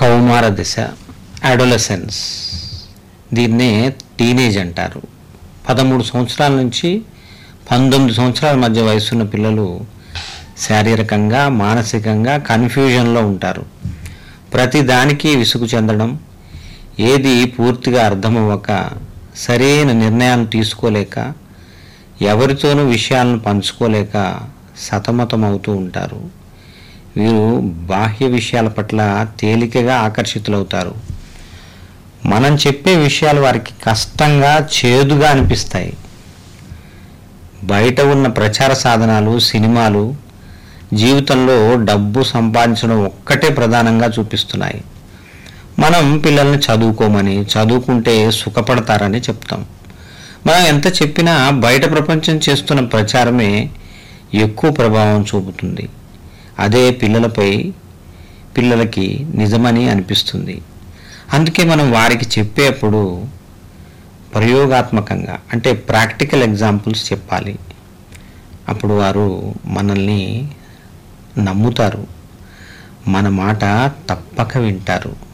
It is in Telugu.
కౌమార దశ అడోలసెన్స్ దీన్నే టీనేజ్ అంటారు పదమూడు సంవత్సరాల నుంచి పంతొమ్మిది సంవత్సరాల మధ్య వయసున్న పిల్లలు శారీరకంగా మానసికంగా కన్ఫ్యూజన్లో ఉంటారు ప్రతి దానికి విసుగు చెందడం ఏది పూర్తిగా అర్థమవ్వక సరైన నిర్ణయాలు తీసుకోలేక ఎవరితోనూ విషయాలను పంచుకోలేక సతమతమవుతూ ఉంటారు వీరు బాహ్య విషయాల పట్ల తేలికగా ఆకర్షితులవుతారు మనం చెప్పే విషయాలు వారికి కష్టంగా చేదుగా అనిపిస్తాయి బయట ఉన్న ప్రచార సాధనాలు సినిమాలు జీవితంలో డబ్బు సంపాదించడం ఒక్కటే ప్రధానంగా చూపిస్తున్నాయి మనం పిల్లల్ని చదువుకోమని చదువుకుంటే సుఖపడతారని చెప్తాం మనం ఎంత చెప్పినా బయట ప్రపంచం చేస్తున్న ప్రచారమే ఎక్కువ ప్రభావం చూపుతుంది అదే పిల్లలపై పిల్లలకి నిజమని అనిపిస్తుంది అందుకే మనం వారికి చెప్పేప్పుడు ప్రయోగాత్మకంగా అంటే ప్రాక్టికల్ ఎగ్జాంపుల్స్ చెప్పాలి అప్పుడు వారు మనల్ని నమ్ముతారు మన మాట తప్పక వింటారు